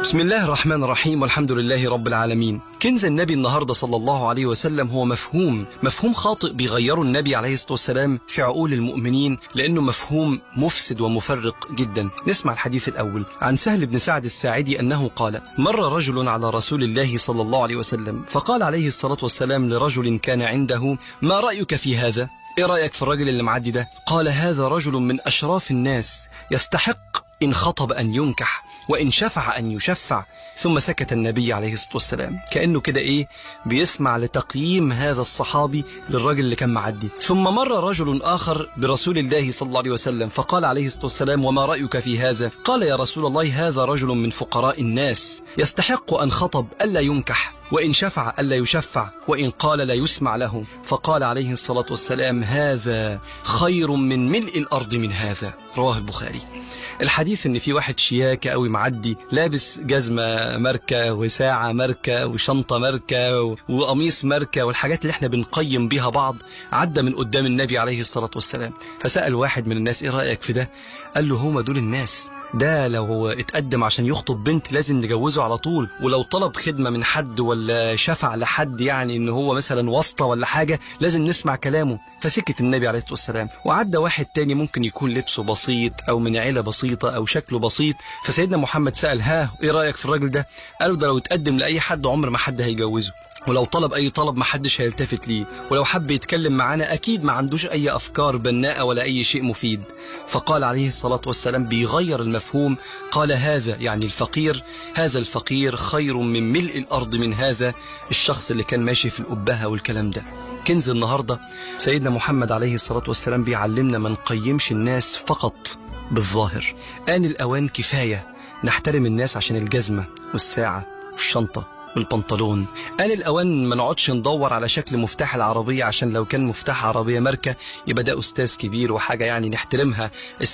بسم الله الرحمن الرحيم والحمد لله رب العالمين كنز النبي النهاردة صلى الله عليه وسلم هو مفهوم مفهوم خاطئ بيغيره النبي عليه الصلاة والسلام في عقول المؤمنين لأنه مفهوم مفسد ومفرق جدا نسمع الحديث الأول عن سهل بن سعد الساعدي أنه قال مر رجل على رسول الله صلى الله عليه وسلم فقال عليه الصلاة والسلام لرجل كان عنده ما رأيك في هذا ايه رأيك في الراجل اللي معدي ده قال هذا رجل من أشراف الناس يستحق إن خطب أن ينكح وإن شفع أن يشفع ثم سكت النبي عليه الصلاة والسلام كأنه كده إيه بيسمع لتقييم هذا الصحابي للراجل اللي كان معدي ثم مر رجل آخر برسول الله صلى الله عليه وسلم فقال عليه الصلاة والسلام وما رأيك في هذا قال يا رسول الله هذا رجل من فقراء الناس يستحق أن خطب ألا ينكح وإن شفع ألا يشفع وإن قال لا يسمع له فقال عليه الصلاة والسلام هذا خير من ملء الأرض من هذا رواه البخاري الحديث ان في واحد شياكة قوي معدي لابس جزمة ماركة وساعة ماركة وشنطة ماركة وقميص ماركة والحاجات اللي احنا بنقيم بيها بعض عدى من قدام النبي عليه الصلاة والسلام فسأل واحد من الناس ايه رأيك في ده قال له هما دول الناس ده لو اتقدم عشان يخطب بنت لازم نجوزه على طول ولو طلب خدمة من حد ولا شفع لحد يعني ان هو مثلا واسطة ولا حاجة لازم نسمع كلامه فسكت النبي عليه الصلاة والسلام وعدى واحد تاني ممكن يكون لبسه بسيط او من عيلة بسيطة او شكله بسيط فسيدنا محمد سأل ها ايه رأيك في الراجل ده قالوا ده لو اتقدم لأي حد عمر ما حد هيجوزه ولو طلب اي طلب محدش هيلتفت ليه ولو حب يتكلم معانا اكيد ما عندوش اي افكار بناءه ولا اي شيء مفيد فقال عليه الصلاه والسلام بيغير المفهوم قال هذا يعني الفقير هذا الفقير خير من ملء الارض من هذا الشخص اللي كان ماشي في الابهه والكلام ده كنز النهارده سيدنا محمد عليه الصلاه والسلام بيعلمنا ما نقيمش الناس فقط بالظاهر آن الأوان كفاية نحترم الناس عشان الجزمة والساعة والشنطة والبنطلون قال الأوان ما نقعدش ندور على شكل مفتاح العربية عشان لو كان مفتاح عربية ماركة يبقى ده أستاذ كبير وحاجة يعني نحترمها